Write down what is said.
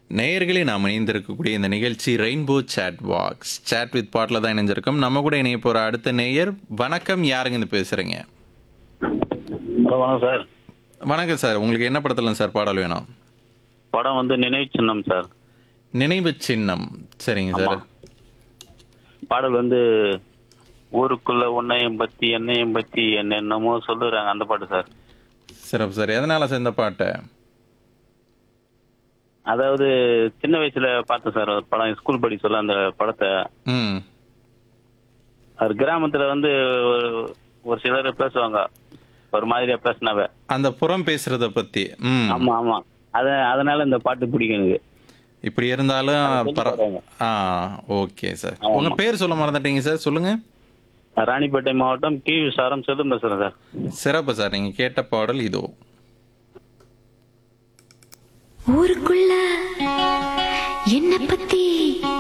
நேயர்களே நாம் இணைந்திருக்கக்கூடிய இந்த நிகழ்ச்சி ரெயின்போ சேட் வாக்ஸ் சேட் வித் பாட்டில் தான் இணைஞ்சிருக்கோம் நம்ம கூட இணைய போகிற அடுத்த நேயர் வணக்கம் யாருங்க இருந்து பேசுகிறீங்க ஹலோ வணக்கம் சார் வணக்கம் சார் உங்களுக்கு என்ன படத்தில் சார் பாடல் வேணும் படம் வந்து நினைவு சின்னம் சார் நினைவு சின்னம் சரிங்க சார் பாடல் வந்து ஊருக்குள்ள உன்னையும் பத்தி என்னையும் பத்தி என்னென்னமோ சொல்லுறாங்க அந்த பாட்டு சார் சிறப்பு சார் எதனால சார் இந்த பாட்டை அதாவது சின்ன வயசுல பார்த்தேன் சார் ஒரு படம் ஸ்கூல் படி சொல்ல அந்த படத்தை ம் அது கிராமத்துல வந்து ஒரு- ஒரு சிலர் பேசுவாங்க ஒரு மாதிரியா பேசினாவ அந்த புறம் பேசுறத பத்தி ம் ஆமா ஆமா அத அதனால இந்த பாட்டு பிடிக்கும் எனக்கு இப்படி இருந்தாலும் பர சொல்லுங்க. ஆ ஓகே சார் உங்க பேர் சொல்ல மறந்துட்டீங்க சார் சொல்லுங்க ராணிப்பேட்டை மாவட்டம் கி விசாரம் செல்லும் பேசுறேன் சார் சிறப்பு சார் நீங்க கேட்ட பாடல் இதோ ஊருக்குள்ள என்ன பத்தி